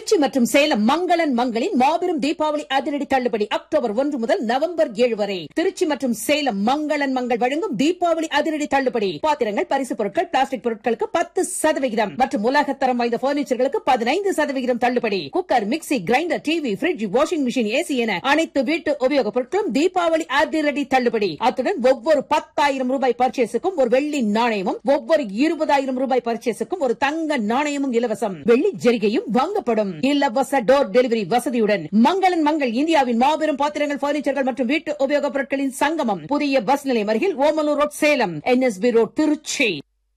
திருச்சி மற்றும் சேலம் மங்களன் மங்களின் மாபெரும் தீபாவளி அதிரடி தள்ளுபடி அக்டோபர் ஒன்று முதல் நவம்பர் ஏழு வரை திருச்சி மற்றும் சேலம் மங்களன் மங்கள் வழங்கும் தீபாவளி அதிரடி தள்ளுபடி பாத்திரங்கள் பரிசு பொருட்கள் பிளாஸ்டிக் பொருட்களுக்கு பத்து சதவிகிதம் மற்றும் உலகத்தரம் வாய்ந்த பர்னிச்சர்களுக்கு பதினைந்து சதவிகிதம் தள்ளுபடி cooker mixie grinder TV fridge washing machine AC என அனைத்து வீட்டு உபயோகப் பொருட்களும் தீபாவளி அதிரடி தள்ளுபடி அத்துடன் ஒவ்வொரு பத்தாயிரம் ரூபாய் பர்ச்சேஸுக்கும் ஒரு வெள்ளி நாணயமும் ஒவ்வொரு இருபதாயிரம் ரூபாய் பர்ச்சேஸுக்கும் ஒரு தங்க நாணயமும் இலவசம் வெள்ளி ஜெரிகையும் வாங்கப்படும் இலவச டோர் டெலிவரி வசதியுடன் மங்களன் மங்கள் இந்தியாவின் மாபெரும் பாத்திரங்கள் பர்னிச்சர்கள் மற்றும் வீட்டு உபயோகப் பொருட்களின் சங்கமம் புதிய பஸ் நிலையம் அருகில் Omalur road Salem NSP road Trichy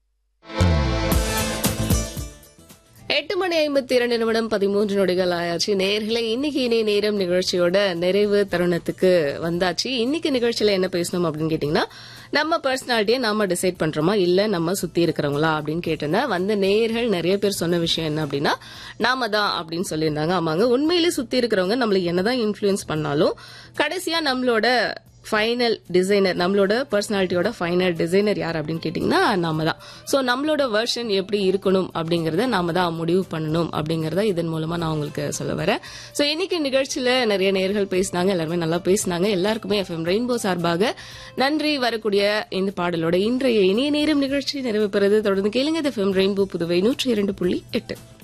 எட்டு மணி ஐம்பத்தி இரண்டு நிமிடம் பதிமூன்று நொடிகள் ஆயாச்சு நேர்களை இன்னைக்கு இனி நேரம் நிகழ்ச்சியோட நிறைவு தருணத்துக்கு வந்தாச்சு இன்னைக்கு நிகழ்ச்சியில என்ன பேசணும் அப்படின்னு கேட்டீங்கன்னா நம்ம பர்சனாலிட்டியை நாம டிசைட் பண்றோமா இல்ல நம்ம சுத்தி இருக்கிறவங்களா அப்படின்னு கேட்டிருந்தேன் வந்த நேர்கள் நிறைய பேர் சொன்ன விஷயம் என்ன அப்படின்னா நாம தான் அப்படின்னு சொல்லியிருந்தாங்க ஆமாங்க உண்மையிலேயே சுத்தி இருக்கிறவங்க நம்மள என்னதான் இன்ஃபுளுன்ஸ் பண்ணாலும் கடைசியா நம்மளோட ஃபைனல் டிசைனர் நம்மளோட பர்சனாலிட்டியோட ஃபைனல் டிசைனர் யார் அப்படின்னு கேட்டிங்கன்னா நாம தான் ஸோ நம்மளோட வெர்ஷன் எப்படி இருக்கணும் அப்படிங்கறத நாம தான் முடிவு பண்ணணும் அப்படிங்கறத இதன் மூலமா நான் உங்களுக்கு சொல்ல வரேன் ஸோ இன்னைக்கு நிகழ்ச்சியில நிறைய நேர்கள் பேசினாங்க எல்லாருமே நல்லா பேசினாங்க எல்லாருக்குமே எஃப்எம் ரெயின்போ சார்பாக நன்றி வரக்கூடிய இந்த பாடலோட இன்றைய இனிய நேரம் நிகழ்ச்சி நிறைவு பெறுது தொடர்ந்து கேளுங்க எஃப்எம் ரெயின்போ புதுவை நூற்றி இரண்டு புள்ளி எட்டு